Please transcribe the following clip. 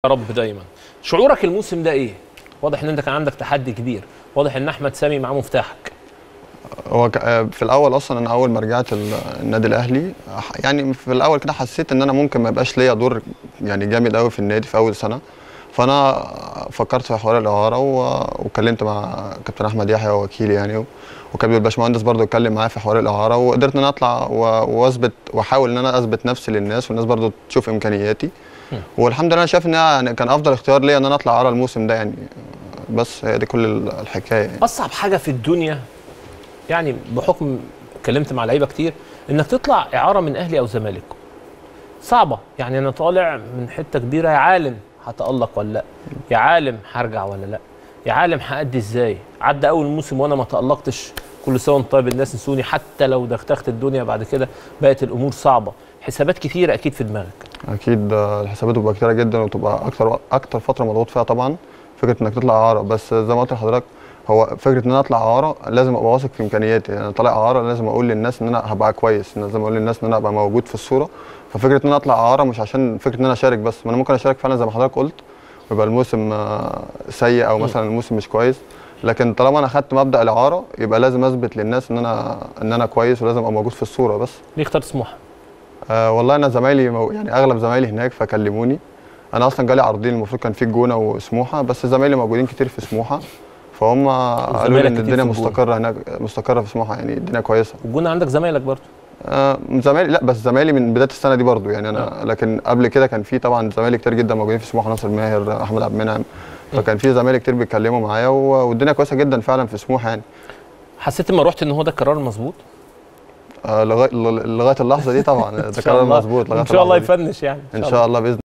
يا رب دايما شعورك الموسم ده ايه واضح ان انت كان عندك تحدي كبير واضح ان احمد سامي معاه مفتاحك هو ك- آه، في الاول اصلا انا اول ما رجعت ال- النادي الاهلي ح- يعني في الاول كده حسيت ان انا ممكن ما يبقاش ليا دور يعني جامد قوي في النادي في اول سنه فانا فكرت في حوار الاعاره و- واتكلمت مع كابتن احمد يحيى وكيلي يعني و- وكابتن الباشمهندس برضه اتكلم معايا في حوار الاعاره وقدرت ان انا اطلع و- واثبت واحاول ان انا اثبت نفسي للناس والناس برضه تشوف امكانياتي والحمد لله انا شايف ان أنا يعني كان افضل اختيار ليا ان انا اطلع اعاره الموسم ده يعني بس هي دي كل ال- الحكايه يعني. اصعب حاجه في الدنيا يعني بحكم اتكلمت مع لعيبه كتير انك تطلع اعاره من اهلي او زمالك صعبه يعني انا طالع من حته كبيره يا عالم هتالق ولا لا يا عالم هرجع ولا لا يا عالم هادي ازاي عدى اول موسم وانا ما تالقتش كل سنه وانت طيب الناس نسوني حتى لو دغدغت الدنيا بعد كده بقت الامور صعبه حسابات كتيره اكيد في دماغك اكيد آه، الحسابات بتبقى كتيره جدا وتبقى اكتر اكتر فتره مضغوط فيها طبعا فكره انك تطلع اعاره بس زي ما قلت لحضرتك هو فكره ان انا اطلع اعاره لازم ابقى واثق في امكانياتي يعني انا طالع اعاره لازم اقول للناس ان انا هبقى كويس إن لازم اقول للناس ان انا ابقى موجود في الصوره ففكره ان انا اطلع اعاره مش عشان فكره ان انا اشارك بس ما انا ممكن اشارك فعلا زي ما حضرتك قلت ويبقى الموسم آه، سيء او مثلا الموسم مش كويس لكن طالما انا خدت مبدا الاعاره يبقى لازم اثبت للناس ان انا ان انا كويس ولازم ابقى موجود في الصوره بس ليه اخترت سموحه آه والله انا زمايلي مو يعني اغلب زمايلي هناك فكلموني انا اصلا جالي عرضين المفروض كان في الجونه وسموحه بس زمايلي موجودين كتير في سموحه فهم قالوا لي وزمايلك ان كتير الدنيا في الجونة. مستقره هناك مستقره في سموحه يعني الدنيا كويسه والجونه عندك زمايلك برضه آه زمايلي لا بس زمايلي من بدايه السنه دي برضو يعني انا لكن قبل كده كان في طبعا زمايلي كتير جدا موجودين في سموحه ناصر ماهر احمد عبد المنعم فكان في زمايلي كتير بيتكلموا معايا و- والدنيا كويسه جدا فعلا في سموحه يعني حسيت لما رحت ان هو ده القرار المظبوط آه لغايه لغايه اللحظه دي طبعا ده إن شاء كلام الله. مظبوط لغايه ان شاء الله اللحظة دي. يفنش يعني ان شاء الله باذن